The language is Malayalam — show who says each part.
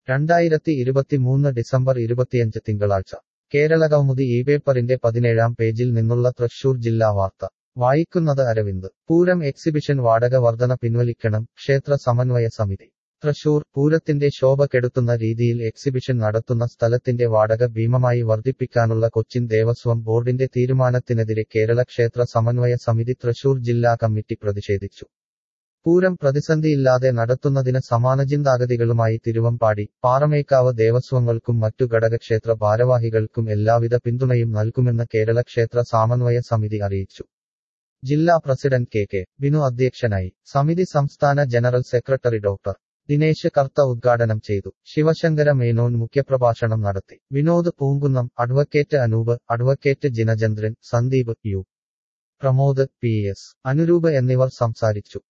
Speaker 1: രണ്ടായിരത്തി ഇരുപത്തിമൂന്ന് ഡിസംബർ ഇരുപത്തിയഞ്ച് തിങ്കളാഴ്ച കേരള കൗമുദി ഈ പേപ്പറിന്റെ പതിനേഴാം പേജിൽ നിന്നുള്ള തൃശൂർ ജില്ലാ വാർത്ത വായിക്കുന്നത് അരവിന്ദ് പൂരം എക്സിബിഷൻ വാടക വർധന പിൻവലിക്കണം ക്ഷേത്ര സമന്വയ സമിതി തൃശൂർ പൂരത്തിന്റെ ശോഭ കെടുത്തുന്ന രീതിയിൽ എക്സിബിഷൻ നടത്തുന്ന സ്ഥലത്തിന്റെ വാടക ഭീമമായി വർദ്ധിപ്പിക്കാനുള്ള കൊച്ചിൻ ദേവസ്വം ബോർഡിന്റെ തീരുമാനത്തിനെതിരെ കേരള ക്ഷേത്ര സമന്വയ സമിതി തൃശൂർ ജില്ലാ കമ്മിറ്റി പ്രതിഷേധിച്ചു പൂരം പ്രതിസന്ധിയില്ലാതെ നടത്തുന്നതിന് സമാന ചിന്താഗതികളുമായി തിരുവമ്പാടി പാറമേക്കാവ് ദേവസ്വങ്ങൾക്കും മറ്റു ഘടകക്ഷേത്ര ഭാരവാഹികൾക്കും എല്ലാവിധ പിന്തുണയും നൽകുമെന്ന് കേരള ക്ഷേത്ര സമന്വയ സമിതി അറിയിച്ചു ജില്ലാ പ്രസിഡന്റ് കെ കെ ബിനു അധ്യക്ഷനായി സമിതി സംസ്ഥാന general secretary doctor Dinesh Kartha ഉദ്ഘാടനം ചെയ്തു ശിവശങ്കര മേനോൻ മുഖ്യപ്രഭാഷണം നടത്തി Vinod Poonkunnam advocate Anoop advocate Jinachandran Sandeep U Pramod P S Anuroop എന്നിവർ സംസാരിച്ചു